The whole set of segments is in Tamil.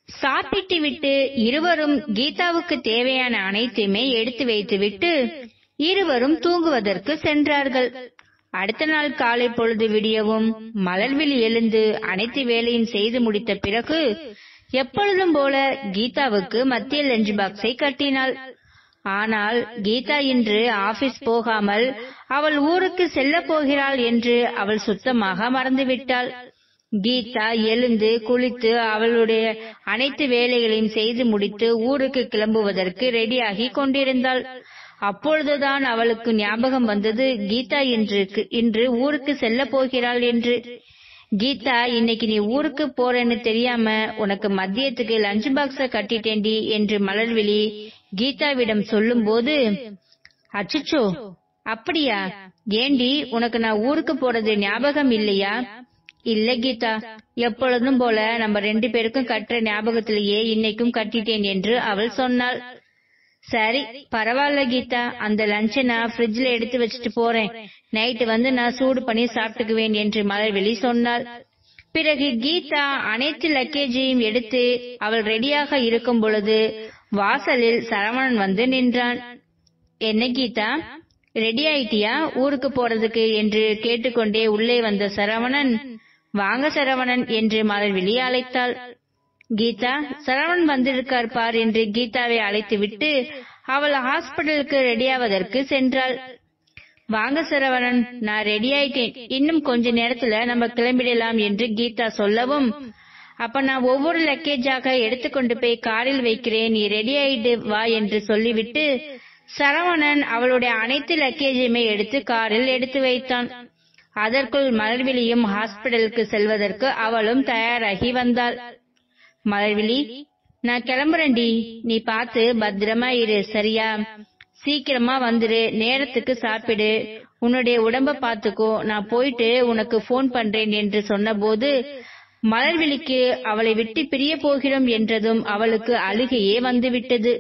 சாப்பிட்டு விட்டு இருவரும் கீதாவுக்கு தேவையான அனைத்தையுமே எடுத்து வைத்துவிட்டு இருவரும் தூங்குவதற்கு சென்றார்கள் அடுத்த நாள் காலை பொழுது விடியவும் மலர்வில் எழுந்து அனைத்து வேலையும் செய்து முடித்த பிறகு எப்பொழுதும் போல கீதாவுக்கு மத்திய லஞ்ச் பாக்ஸை கட்டினாள் ஆனால் கீதா இன்று ஆபீஸ் போகாமல் அவள் ஊருக்கு செல்ல போகிறாள் என்று அவள் சுத்தமாக மறந்துவிட்டாள் கீதா எழுந்து குளித்து அவளுடைய அனைத்து வேலைகளையும் செய்து முடித்து ஊருக்கு கிளம்புவதற்கு ரெடியாகி கொண்டிருந்தாள் அப்பொழுதுதான் அவளுக்கு ஞாபகம் வந்தது கீதா இன்று இன்று ஊருக்கு செல்ல போகிறாள் என்று கீதா இன்னைக்கு நீ ஊருக்கு போறேன்னு தெரியாம உனக்கு மதியத்துக்கு லஞ்ச் பாக்ஸ கட்டிட்டேண்டி என்று மலர்விழி கீதாவிடம் சொல்லும் போது அச்சுச்சோ அப்படியா ஏண்டி உனக்கு நான் ஊருக்கு போறது ஞாபகம் இல்லையா இல்ல கீதா எப்பொழுதும் போல நம்ம ரெண்டு பேருக்கும் கட்டுற ஞாபகத்திலேயே இன்னைக்கும் கட்டிட்டேன் என்று அவள் சொன்னாள் சரி பரவாயில்ல கீதா அந்த லஞ்ச நான் ஃப்ரிட்ஜ்ல எடுத்து வச்சுட்டு போறேன் நைட்டு வந்து நான் சூடு பண்ணி சாப்பிட்டுக்குவேன் என்று மலர்வெளி சொன்னாள் பிறகு கீதா அனைத்து லக்கேஜையும் எடுத்து அவள் ரெடியாக இருக்கும் பொழுது வாசலில் சரவணன் வந்து நின்றான் என்ன கீதா ரெடி ஆயிட்டியா ஊருக்கு போறதுக்கு என்று கேட்டுக்கொண்டே உள்ளே வந்த சரவணன் வாங்க சரவணன் என்று மலர்விழி அழைத்தாள் கீதா சரவணன் வந்திருக்கார் பார் என்று கீதாவை அழைத்து விட்டு அவள் ஹாஸ்பிட்டலுக்கு ரெடியாவதற்கு சென்றாள் வாங்க சரவணன் நான் ரெடி ஆயிட்டேன் இன்னும் கொஞ்ச நேரத்துல நம்ம கிளம்பிடலாம் என்று கீதா சொல்லவும் அப்ப நான் ஒவ்வொரு லக்கேஜாக எடுத்துக்கொண்டு போய் காரில் வைக்கிறேன் நீ ரெடி ஆயிட்டு வா என்று சொல்லிவிட்டு சரவணன் அவளுடைய அனைத்து லக்கேஜையுமே எடுத்து காரில் எடுத்து வைத்தான் அதற்குள் மலர்விழியும் ஹாஸ்பிடலுக்கு செல்வதற்கு அவளும் தயாராகி வந்தாள் மலர்விழி நான் கிளம்புறேன்டி நீ பார்த்து பத்திரமா இரு சரியா சீக்கிரமா வந்துரு நேரத்துக்கு சாப்பிடு உன்னுடைய உடம்ப பாத்துக்கோ நான் போயிட்டு உனக்கு போன் பண்றேன் என்று சொன்னபோது மலர்விழிக்கு அவளை விட்டு பிரிய போகிறோம் என்றதும் அவளுக்கு அழுகையே வந்துவிட்டது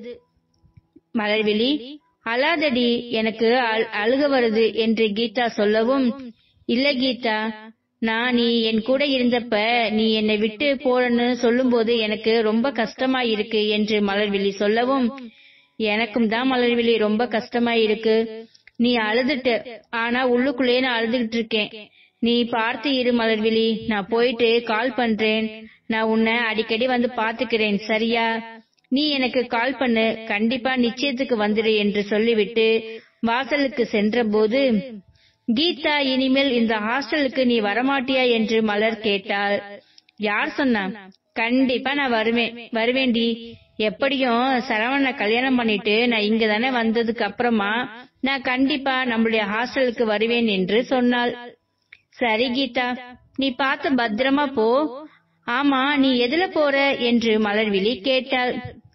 மலர்விழி அழாதடி எனக்கு அழ- அழுக வருது என்று கீதா சொல்லவும் இல்ல கீதா நான் நீ என் கூட இருந்தப்ப நீ என்னை விட்டு போறன்னு சொல்லும்போது எனக்கு ரொம்ப கஷ்டமா இருக்கு என்று மலர்விழி சொல்லவும் எனக்கும் தான் மலர்விழி ரொம்ப கஷ்டமா இருக்கு நீ அழுதுட்ட ஆனா உள்ளுக்குள்ளேயே நான் அழுதுகிட்டு இருக்கேன் நீ பார்த்து இரு மலர்விழி நான் போயிட்டு கால் பண்றேன் நான் உன்னை அடிக்கடி வந்து பாத்துக்கிறேன் சரியா நீ எனக்கு கால் பண்ணு கண்டிப்பா நிச்சயத்துக்கு வந்துடு என்று சொல்லிவிட்டு வாசலுக்கு சென்றபோது கீதா இனிமேல் இந்த ஹாஸ்டலுக்கு நீ வரமாட்டியா என்று மலர் கேட்டாள் யார் சொன்னா கண்டிப்பா நான் வருவேன் வருவேன்டி எப்படியும் சரவணனை கல்யாணம் பண்ணிட்டு நான் இங்க தானே வந்ததுக்கு அப்புறமா நான் கண்டிப்பா நம்மளுடைய ஹாஸ்டலுக்கு வருவேன் என்று சொன்னாள் சரி கீதா நீ பார்த்து பத்திரமா போ ஆமா நீ எதுல போற என்று மலர்விழி கேட்டாள்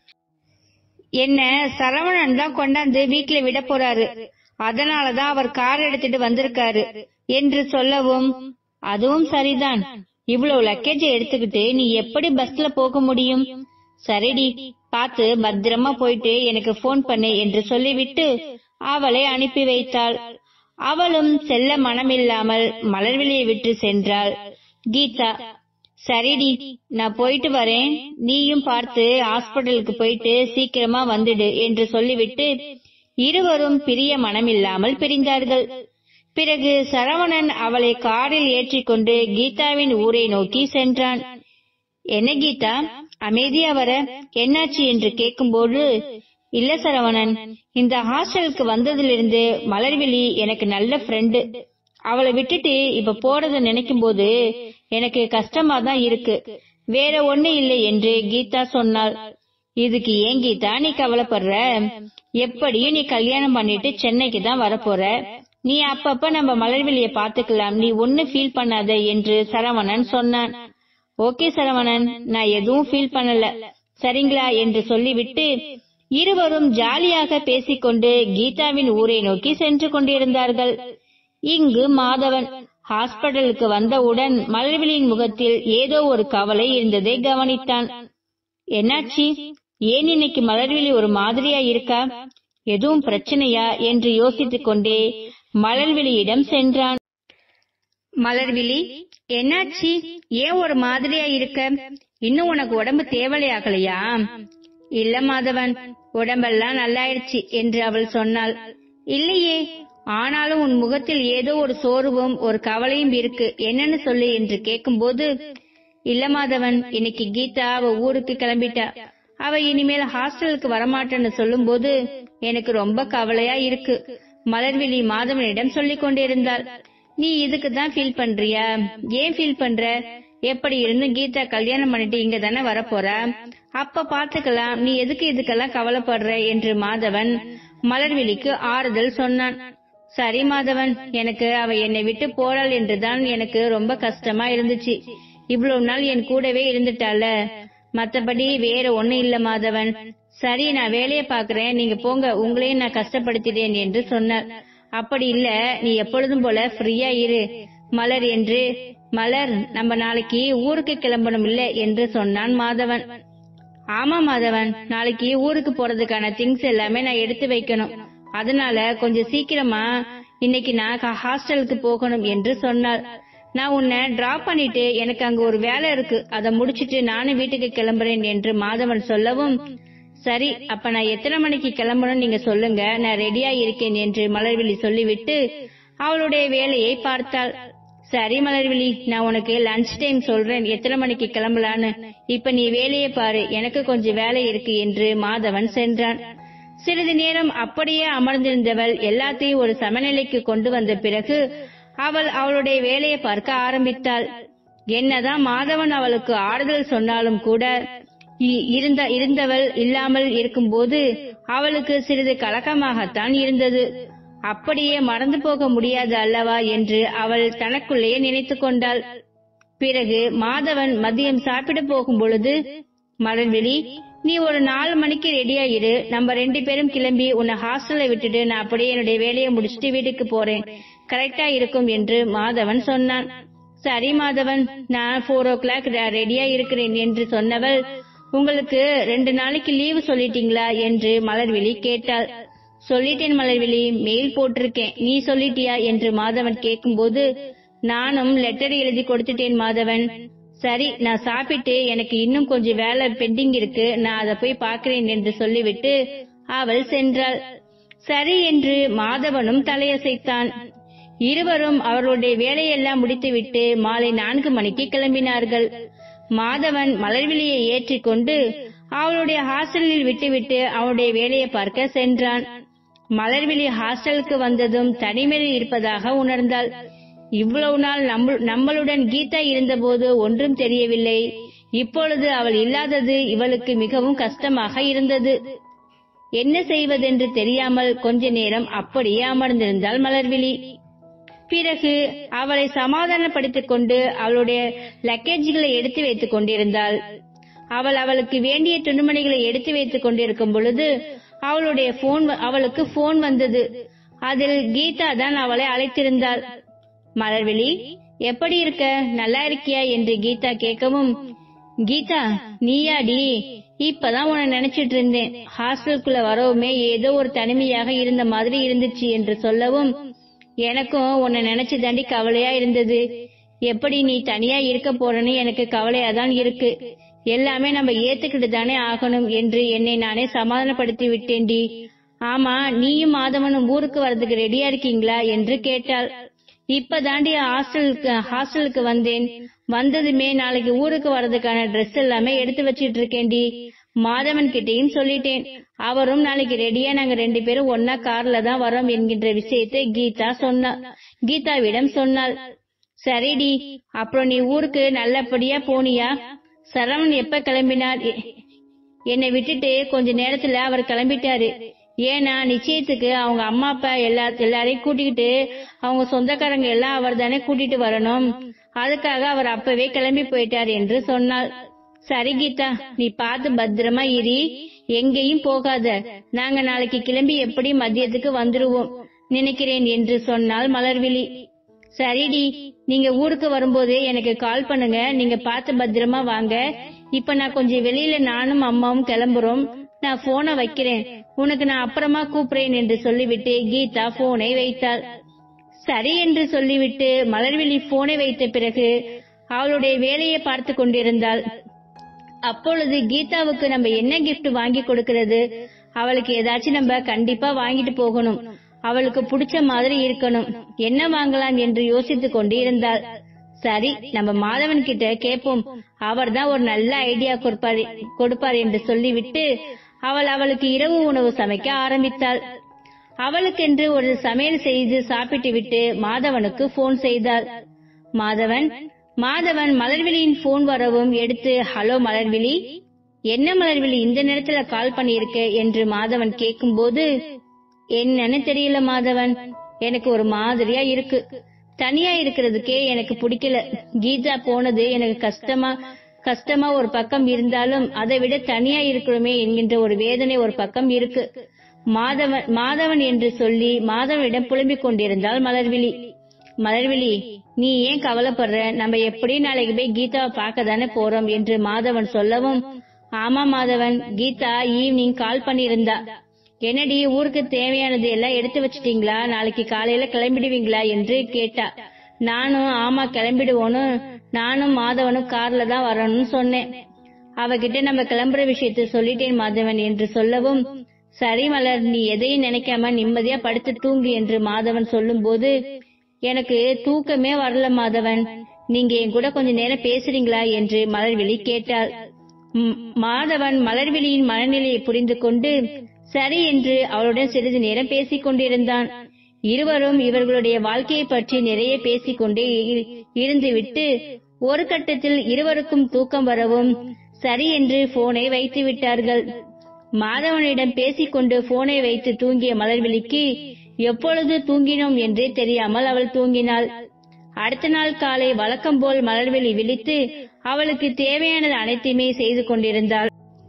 என்ன சரவணன் தான் கொண்டாந்து வீட்ல விட போறாரு அதனாலதான் அவர் கார் எடுத்துட்டு வந்திருக்காரு என்று சொல்லவும் அதுவும் சரிதான் இவ்வளவு லக்கேஜ் எடுத்துக்கிட்டு நீ எப்படி பஸ்ல போக முடியும் சரிடி பார்த்து பத்திரமா போயிட்டு எனக்கு போன் பண்ணு என்று சொல்லிவிட்டு அவளை அனுப்பி வைத்தாள் அவளும் செல்ல மனமில்லாமல் மலர்விழியை விட்டு சென்றாள் கீதா சரிடி நான் போயிட்டு வரேன் நீயும் பார்த்து ஹாஸ்பிடலுக்கு போயிட்டு சீக்கிரமா வந்துடு என்று சொல்லிவிட்டு இருவரும் பிரிய மனமில்லாமல் பிரிந்தார்கள் பிறகு சரவணன் அவளை காரில் ஏற்றிக்கொண்டு கீதாவின் ஊரை நோக்கி சென்றான் என்ன கீதா அமைதியா வர என்னாச்சு என்று கேட்கும்போது இல்ல சரவணன் இந்த ஹாஸ்டலுக்கு வந்ததிலிருந்து மலர்விழி எனக்கு நல்ல ஃப்ரெண்டு அவளை விட்டுட்டு இப்ப போறத நினைக்கும் போது எனக்கு கஷ்டமா தான் இருக்கு வேற ஒண்ணு இல்லை என்று கீதா சொன்னாள் இதுக்கு ஏன் கீதா நீ கவலைப்படுற எப்படியும் நீ கல்யாணம் பண்ணிட்டு சென்னைக்கு தான் வரப்போற நீ அப்பப்ப நம்ம மலர்விழிய பாத்துக்கலாம் நீ ஒண்ணு ஃபீல் பண்ணாத என்று சரவணன் சொன்னான் ஓகே சரவணன் நான் எதுவும் ஃபீல் பண்ணல சரிங்களா என்று சொல்லிவிட்டு இருவரும் ஜாலியாக பேசிக்கொண்டு கீதாவின் ஊரை நோக்கி சென்று கொண்டிருந்தார்கள் இங்கு மாதவன் ஹாஸ்பிடலுக்கு வந்தவுடன் மலர்விழியின் முகத்தில் ஏதோ ஒரு கவலை இருந்ததை கவனித்தான் என்னாச்சு ஏன் இன்னைக்கு மலர்விழி ஒரு மாதிரியா இருக்கா எதுவும் பிரச்சனையா என்று யோசித்துக் கொண்டே மலர்விழியிடம் சென்றான் மலர்விழி என்னாச்சு ஏன் ஒரு மாதிரியா இருக்க இன்னும் உனக்கு உடம்பு தேவலையாகலையா இல்ல மாதவன் உடம்பெல்லாம் நல்லாயிடுச்சு என்று அவள் சொன்னாள் இல்லையே ஆனாலும் உன் முகத்தில் ஏதோ ஒரு சோர்வும் ஒரு கவலையும் இருக்கு என்னன்னு சொல்லு என்று கேட்கும்போது இல்ல மாதவன் இன்னைக்கு கீதா அவ ஊருக்கு கிளம்பிட்டா அவ இனிமேல் ஹாஸ்டலுக்கு வரமாட்டேன்னு சொல்லும்போது எனக்கு ரொம்ப கவலையா இருக்கு மலர்விழி மாதவனிடம் சொல்லிக் கொண்டிருந்தாள் நீ இதுக்கு தான் ஃபீல் பண்றியா ஏன் ஃபீல் பண்ற எப்படி இருந்து கீதா கல்யாணம் பண்ணிட்டு இங்க தானே வரப்போறா அப்ப பாத்துக்கலாம் நீ எதுக்கு இதுக்கெல்லாம் கவலைப்படுற என்று மாதவன் மலர்விழிக்கு ஆறுதல் சொன்னான் சரி மாதவன் எனக்கு அவ என்னை விட்டு போறாள் என்றுதான் எனக்கு ரொம்ப கஷ்டமா இருந்துச்சு இவ்வளவு நாள் என் கூடவே இருந்துட்டால மத்தபடி வேற ஒண்ணும் இல்ல மாதவன் சரி நான் வேலையை பாக்குறேன் நீங்க போங்க உங்களையும் நான் கஷ்டப்படுத்திட்டேன் என்று சொன்னார் அப்படி இல்ல நீ எப்பொழுதும் போல ஃப்ரீயா இரு மலர் என்று மலர் நம்ம நாளைக்கு ஊருக்கு கிளம்பணும் இல்ல என்று சொன்னான் மாதவன் ஆமா மாதவன் நாளைக்கு ஊருக்கு போறதுக்கான திங்ஸ் எல்லாமே நான் எடுத்து வைக்கணும் அதனால கொஞ்சம் சீக்கிரமா இன்னைக்கு நான் ஹாஸ்டலுக்கு போகணும் என்று சொன்னார் நான் உன்னை டிராப் பண்ணிட்டு எனக்கு அங்க ஒரு வேலை இருக்கு அதை முடிச்சிட்டு நானும் வீட்டுக்கு கிளம்புறேன் என்று மாதவன் சொல்லவும் சரி அப்ப நான் எத்தனை மணிக்கு கிளம்பணும் நீங்க சொல்லுங்க நான் ரெடியா இருக்கேன் என்று மலர்விழி சொல்லிவிட்டு அவளுடைய வேலையை பார்த்தாள் சரி மலர்விழி நான் உனக்கு லஞ்ச் டைம் சொல்றேன் எத்தனை மணிக்கு கிளம்பலான்னு இப்ப நீ வேலையை பாரு எனக்கு கொஞ்சம் வேலை இருக்கு என்று மாதவன் சென்றான் சிறிது நேரம் அப்படியே அமர்ந்திருந்தவள் எல்லாத்தையும் ஒரு சமநிலைக்கு கொண்டு வந்த பிறகு அவள் அவளுடைய வேலையை பார்க்க ஆரம்பித்தாள் என்னதான் மாதவன் அவளுக்கு ஆறுதல் சொன்னாலும் கூட இ- இருந்த இருந்தவள் இல்லாமல் இருக்கும்போது அவளுக்கு சிறிது கலக்கமாகத்தான் இருந்தது அப்படியே மறந்து போக முடியாது அல்லவா என்று அவள் தனக்குள்ளேயே நினைத்துக் கொண்டாள் பிறகு மாதவன் மதியம் சாப்பிட போகும் பொழுது மலர்விழி நீ ஒரு நாலு மணிக்கு ரெடியா இரு நம்ம ரெண்டு பேரும் கிளம்பி உன்னை ஹாஸ்டல்ல விட்டுட்டு நான் அப்படியே என்னுடைய வேலையை முடிச்சிட்டு வீட்டுக்கு போறேன் கரெக்டா இருக்கும் என்று மாதவன் சொன்னான் சரி மாதவன் நான் போர் ஓ கிளாக் ரெடியா இருக்கிறேன் என்று சொன்னவள் உங்களுக்கு ரெண்டு நாளைக்கு லீவு சொல்லிட்டீங்களா என்று மலர்விழி கேட்டாள் சொல்லிட்டேன் மலர்விழி மெயில் போட்டிருக்கேன் நீ சொல்லிட்டியா என்று மாதவன் கேட்கும்போது நானும் லெட்டர் எழுதி கொடுத்துட்டேன் மாதவன் சரி நான் சாப்பிட்டு எனக்கு இன்னும் கொஞ்சம் வேலை பெண்டிங் இருக்கு நான் அதை போய் பார்க்கிறேன் என்று சொல்லிவிட்டு அவள் சென்றாள் சரி என்று மாதவனும் தலையசைத்தான் இருவரும் அவர்களுடைய வேலையெல்லாம் முடித்துவிட்டு மாலை நான்கு மணிக்கு கிளம்பினார்கள் மாதவன் மலர்விழியை ஏற்றிக்கொண்டு அவளுடைய ஹாஸ்டலில் விட்டுவிட்டு அவனுடைய வேலையை பார்க்க சென்றான் மலர்விழி ஹாஸ்டலுக்கு வந்ததும் தனிமையில் இருப்பதாக உணர்ந்தாள் இவ்வளவு நாள் நம்ம- நம்மளுடன் கீதா இருந்தபோது ஒன்றும் தெரியவில்லை இப்பொழுது அவள் இல்லாதது இவளுக்கு மிகவும் கஷ்டமாக இருந்தது என்ன செய்வதென்று தெரியாமல் கொஞ்ச நேரம் அப்படியே அமர்ந்திருந்தாள் மலர்விழி பிறகு அவளை சமாதானப்படுத்திக் கொண்டு அவளுடைய லக்கேஜ்களை எடுத்து வைத்துக் கொண்டிருந்தாள் அவள் அவளுக்கு வேண்டிய துணிமணிகளை எடுத்து வைத்துக் கொண்டிருக்கும் பொழுது அவளுடைய போன் அவளுக்கு போன் வந்தது அதில் கீதா தான் அவளை அழைத்திருந்தாள் மலர்விழி எப்படி இருக்க நல்லா இருக்கியா என்று கீதா கேட்கவும் கீதா நீயாடி இப்பதான் உன்னை நினைச்சிட்டு இருந்தேன் ஹாஸ்டலுக்குள்ள வரவுமே ஏதோ ஒரு தனிமையாக இருந்த மாதிரி இருந்துச்சு என்று சொல்லவும் எனக்கும் உன்னை நினைச்சு தாண்டி கவலையா இருந்தது எப்படி நீ தனியா இருக்க போறன்னு எனக்கு கவலையா தான் இருக்கு எல்லாமே நம்ம ஏத்துக்கிட்டு தானே ஆகணும் என்று என்னை நானே சமாதானப்படுத்தி விட்டேன்டி ஆமா நீயும் மாதவனும் ஊருக்கு வரதுக்கு ரெடியா இருக்கீங்களா என்று கேட்டாள் இப்ப தாண்டி ஹாஸ்டலுக்கு ஹாஸ்டலுக்கு வந்தேன் வந்ததுமே நாளைக்கு ஊருக்கு வர்றதுக்கான ட்ரெஸ் எல்லாமே எடுத்து வச்சிட்டு இருக்கேன்டி மாதவன் கிட்டயும் சொல்லிட்டேன் அவரும் நாளைக்கு ரெடியா நாங்க ரெண்டு பேரும் ஒன்னா கார்ல தான் வரோம் என்கின்ற விஷயத்தை கீதா சொன்னா கீதாவிடம் சொன்னாள் சரிடி அப்புறம் நீ ஊருக்கு நல்லபடியா போனியா சரவணன் எப்ப கிளம்பினார் எ- என்னை விட்டுட்டு கொஞ்ச நேரத்துல அவர் கிளம்பிட்டாரு ஏன்னா நிச்சயத்துக்கு அவங்க அம்மா அப்பா எல்லா எல்லாரையும் கூட்டிக்கிட்டு அவங்க சொந்தக்காரங்க எல்லாம் அவர் தானே கூட்டிட்டு வரணும் அதுக்காக அவர் அப்பவே கிளம்பி போயிட்டார் என்று சொன்னாள் சரி கீதா நீ பார்த்து பத்திரமா இரி எங்கேயும் போகாத நாங்க நாளைக்கு கிளம்பி எப்படி மதியத்துக்கு வந்துருவோம் நினைக்கிறேன் என்று சொன்னாள் மலர்விழி சரிடி நீங்க ஊருக்கு வரும்போது எனக்கு கால் பண்ணுங்க நீங்க பார்த்து பத்திரமா வாங்க இப்ப நான் கொஞ்சம் வெளியில நானும் அம்மாவும் கிளம்புறோம் நான் போனை வைக்கிறேன் உனக்கு நான் அப்புறமா கூப்பிடுறேன் என்று சொல்லிவிட்டு கீதா போனை வைத்தாள் சரி என்று சொல்லிவிட்டு மலர்விழி போனை வைத்த பிறகு அவளுடைய வேலையை பார்த்து கொண்டிருந்தாள் அப்பொழுது கீதாவுக்கு நம்ம என்ன gift வாங்கி கொடுக்கிறது அவளுக்கு ஏதாச்சும் நம்ம கண்டிப்பா வாங்கிட்டு போகணும் அவளுக்கு பிடிச்ச மாதிரி இருக்கணும் என்ன வாங்கலாம் என்று யோசித்துக் கொண்டு இருந்தாள் சரி நம்ம மாதவன் கிட்ட கேட்போம் அவர்தான் ஒரு நல்ல ஐடியா கொடுப்பார் கொடுப்பார் என்று சொல்லிவிட்டு அவள் அவளுக்கு இரவு உணவு சமைக்க ஆரம்பித்தாள் அவளுக்கென்று ஒரு சமையல் செய்து சாப்பிட்டு விட்டு மாதவனுக்கு போன் செய்தாள் மாதவன் மாதவன் மலர்விழியின் போன் வரவும் எடுத்து ஹலோ மலர்விழி என்ன மலர்விழி இந்த நேரத்துல கால் பண்ணியிருக்க என்று மாதவன் கேட்கும்போது என்னன்னு தெரியல மாதவன் எனக்கு ஒரு மாதிரியா இருக்கு தனியா இருக்கிறதுக்கே எனக்கு பிடிக்கல கீதா போனது எனக்கு கஷ்டமா கஷ்டமா ஒரு பக்கம் இருந்தாலும் அதை விட தனியா இருக்கிறோமே என்கின்ற ஒரு வேதனை ஒரு பக்கம் இருக்கு மாதவன் மாதவன் என்று சொல்லி மாதவனிடம் புலம்பிக் கொண்டிருந்தாள் மலர்விழி மலர்விழி நீ ஏன் கவலைப்படுற நம்ம எப்படி நாளைக்கு போய் கீதாவை பார்க்க தானே போறோம் என்று மாதவன் சொல்லவும் ஆமா மாதவன் கீதா ஈவினிங் கால் பண்ணியிருந்தா என்னடி ஊருக்கு தேவையானது எல்லாம் எடுத்து வச்சிட்டீங்களா நாளைக்கு காலையில கிளம்பிடுவீங்களா என்று கேட்டா நானும் ஆமா கிளம்பிடுவோன்னு நானும் மாதவனும் கார்ல தான் வரணும்னு சொன்னேன் அவகிட்ட நம்ம கிளம்புற விஷயத்த சொல்லிட்டேன் மாதவன் என்று சொல்லவும் சரி மலர் நீ எதையும் நினைக்காம நிம்மதியா படுத்து தூங்கு என்று மாதவன் சொல்லும்போது எனக்கு தூக்கமே வரல மாதவன் நீங்க என் கூட கொஞ்ச நேரம் பேசுறீங்களா என்று மலர்விழி கேட்டாள் ம், மாதவன் மலர்விழியின் மனநிலையை புரிந்து கொண்டு சரி என்று அவளுடன் சிறிது நேரம் பேசிக் கொண்டிருந்தான் இருவரும் இவர்களுடைய வாழ்க்கையை பற்றி நிறைய பேசிக்கொண்டே இ- இருந்துவிட்டு ஒரு கட்டத்தில் இருவருக்கும் தூக்கம் வரவும் சரி என்று போனை வைத்து விட்டார்கள் மாதவனிடம் பேசிக்கொண்டு போனை வைத்து தூங்கிய மலர்விழிக்கு எப்பொழுது தூங்கினோம் என்றே தெரியாமல் அவள் தூங்கினாள் அடுத்த நாள் காலை வழக்கம் போல் மலர்விழி விழித்து அவளுக்கு தேவையானது அனைத்தையுமே செய்து கொண்டிருந்தாள்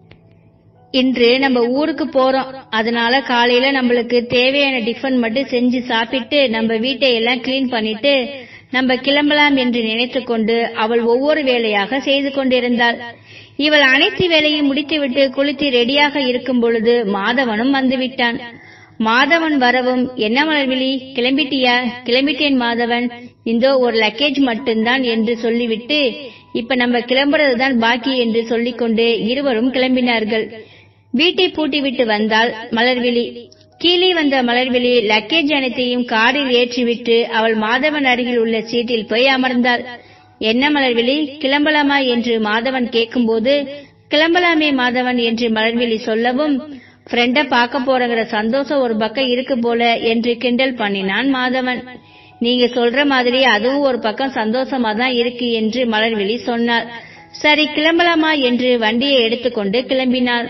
இன்று நம்ம ஊருக்கு போறோம் அதனால காலையில நம்மளுக்கு தேவையான டிஃபன் மட்டும் செஞ்சு சாப்பிட்டு நம்ம வீட்டை எல்லாம் கிளீன் பண்ணிட்டு நம்ம கிளம்பலாம் என்று நினைத்துக் கொண்டு அவள் ஒவ்வொரு வேலையாக செய்து கொண்டிருந்தாள் இவள் அனைத்து வேலையும் முடித்துவிட்டு குளித்து ரெடியாக இருக்கும் பொழுது மாதவனும் வந்துவிட்டான் மாதவன் வரவும் என்ன மலர்விழி கிளம்பிட்டியா கிளம்பிட்டேன் மாதவன் இந்தோ ஒரு லக்கேஜ் மட்டும்தான் என்று சொல்லிவிட்டு இப்ப நம்ம கிளம்புறதுதான் பாக்கி என்று சொல்லிக்கொண்டு இருவரும் கிளம்பினார்கள் வீட்டை பூட்டிவிட்டு வந்தாள் மலர்விழி கீழே வந்த மலர்விழி லக்கேஜ் அனைத்தையும் காரில் ஏற்றிவிட்டு அவள் மாதவன் அருகில் உள்ள சீட்டில் போய் அமர்ந்தாள் என்ன மலர்விழி கிளம்பலாமா என்று மாதவன் கேட்கும்போது கிளம்பலாமே மாதவன் என்று மலர்விழி சொல்லவும் ஃப்ரெண்ட பார்க்க போறங்கிற சந்தோஷம் ஒரு பக்கம் இருக்கு போல என்று கிண்டல் பண்ணினான் மாதவன் நீங்க சொல்ற மாதிரி அதுவும் ஒரு பக்கம் சந்தோஷமா தான் இருக்கு என்று மலர்விழி சொன்னாள் சரி கிளம்பலாமா என்று வண்டியை எடுத்துக்கொண்டு கிளம்பினாள்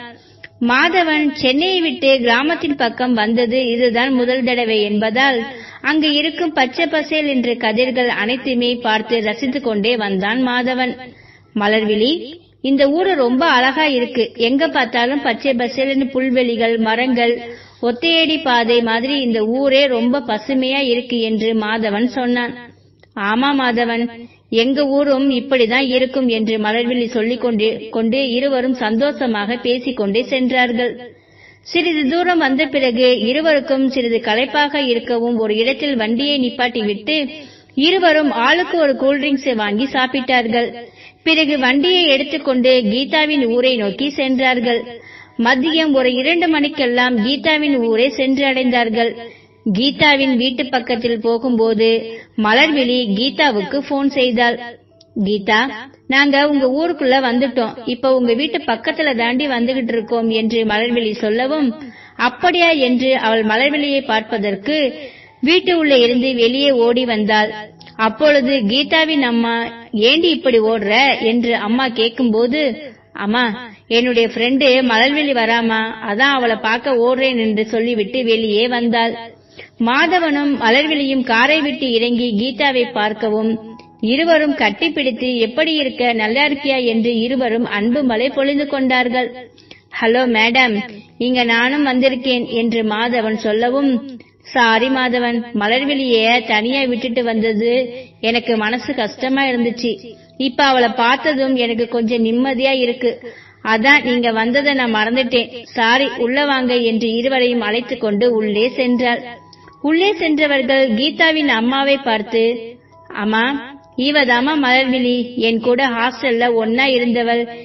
மாதவன் சென்னையை விட்டு கிராமத்தின் பக்கம் வந்தது இதுதான் முதல் தடவை என்பதால் அங்கு இருக்கும் பச்சை பசேல் என்ற கதிர்கள் அனைத்துமே பார்த்து ரசித்துக் கொண்டே வந்தான் மாதவன் மலர்விழி இந்த ஊரு ரொம்ப அழகா இருக்கு எங்க பார்த்தாலும் பச்சை பசேல்னு புல்வெளிகள் மரங்கள் ஒத்தையடி பாதை மாதிரி இந்த ஊரே ரொம்ப பசுமையா இருக்கு என்று மாதவன் சொன்னான் ஆமா மாதவன் எங்க ஊரும் இப்படிதான் இருக்கும் என்று மலர்விழி சொல்லிக் கொண்டு கொண்டு இருவரும் சந்தோஷமாக பேசிக்கொண்டே சென்றார்கள் சிறிது தூரம் வந்த பிறகு இருவருக்கும் சிறிது களைப்பாக இருக்கவும் ஒரு இடத்தில் வண்டியை நிப்பாட்டிவிட்டு இருவரும் ஆளுக்கு ஒரு கூல்ட்ரிங்க்ஸை வாங்கி சாப்பிட்டார்கள் பிறகு வண்டியை எடுத்துக்கொண்டு கீதாவின் ஊரை நோக்கி சென்றார்கள் மதியம் ஒரு இரண்டு மணிக்கெல்லாம் கீதாவின் ஊரை சென்று அடைந்தார்கள் கீதாவின் வீட்டு பக்கத்தில் போகும்போது மலர்விழி கீதாவுக்கு போன் செய்தாள் கீதா நாங்க உங்க ஊருக்குள்ள வந்துட்டோம் இப்ப உங்க வீட்டு பக்கத்துல தாண்டி வந்துகிட்டு இருக்கோம் என்று மலர்விழி சொல்லவும் அப்படியா என்று அவள் மலர்விழியை பார்ப்பதற்கு வீட்டு உள்ள இருந்து வெளியே ஓடி வந்தாள் அப்பொழுது கீதாவின் அம்மா ஏண்டி இப்படி ஓடுற என்று அம்மா கேட்கும்போது அம்மா என்னுடைய ஃப்ரெண்டு மலர்விழி வராமா அதான் அவளை பார்க்க ஓடுறேன் என்று சொல்லிவிட்டு வெளியே வந்தாள் மாதவனும் மலர்விழியும் காரை விட்டு இறங்கி கீதாவை பார்க்கவும் இருவரும் கட்டிப்பிடித்து எப்படி இருக்க நல்லா இருக்கியா என்று இருவரும் அன்பு மலை பொழிந்து கொண்டார்கள் ஹலோ மேடம் இங்க நானும் வந்திருக்கேன் என்று மாதவன் சொல்லவும் சாரி மாதவன் மலர்விழிய தனியா விட்டுட்டு வந்தது எனக்கு மனசு கஷ்டமா இருந்துச்சு இப்ப அவளை பார்த்ததும் எனக்கு கொஞ்சம் நிம்மதியா இருக்கு அதான் நீங்க வந்ததை நான் மறந்துட்டேன் சாரி உள்ள வாங்க என்று இருவரையும் அழைத்துக் கொண்டு உள்ளே சென்றாள் உள்ளே சென்றவர்கள் கீதாவின் அம்மாவை பார்த்து அம்மா இவதாமா மலர்விழி என் கூட ஹாஸ்டல்ல ஒன்னா இருந்தவள்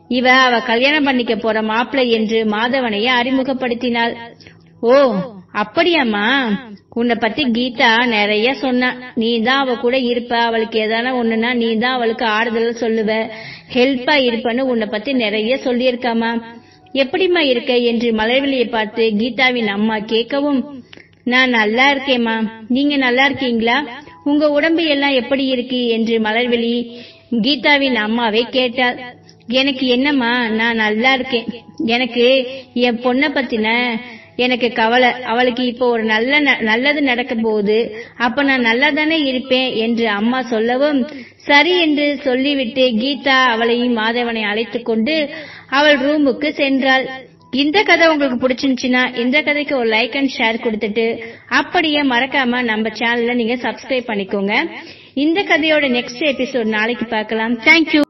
இவ அவ கல்யாணம் பண்ணிக்க போற மாப்பிள்ளை என்று மாதவனைய அறிமுகப்படுத்தினாள் ஓ அப்படியாம்மா உன்னை பத்தி கீதா நிறைய சொன்னா நீ தான் அவ கூட இருப்ப அவளுக்கு எதான ஒண்ணுனா நீ தான் அவளுக்கு ஆறுதல் சொல்லுவ ஹெல்ப்பா இருப்பன்னு உன்னை பத்தி நிறைய சொல்லியிருக்காமா எப்படிம்மா இருக்க என்று மலர்விழியை பார்த்து கீதாவின் அம்மா கேட்கவும் நான் நல்லா இருக்கேம்மா நீங்க நல்லா இருக்கீங்களா உங்க உடம்பு எல்லாம் எப்படி இருக்கு என்று மலர்விழி கீதாவின் அம்மாவை கேட்டாள் எனக்கு என்னம்மா நான் நல்லா இருக்கேன் எனக்கு என் பொண்ண பத்தின எனக்கு கவலை அவளுக்கு இப்போ ஒரு நல்ல ந- நல்லது நடக்க போகுது அப்ப நான் நல்லா தானே இருப்பேன் என்று அம்மா சொல்லவும் சரி என்று சொல்லிவிட்டு கீதா அவளையும் மாதவனை அழைத்துக் கொண்டு அவள் ரூமுக்கு சென்றாள் இந்த கதை உங்களுக்கு பிடிச்சிருந்துச்சுன்னா இந்த கதைக்கு ஒரு லைக் அண்ட் ஷேர் கொடுத்துட்டு அப்படியே மறக்காம நம்ம சேனல்ல நீங்க சப்ஸ்கிரைப் பண்ணிக்கோங்க இந்த கதையோட நெக்ஸ்ட் எபிசோட் நாளைக்கு பார்க்கலாம் தேங்க்யூ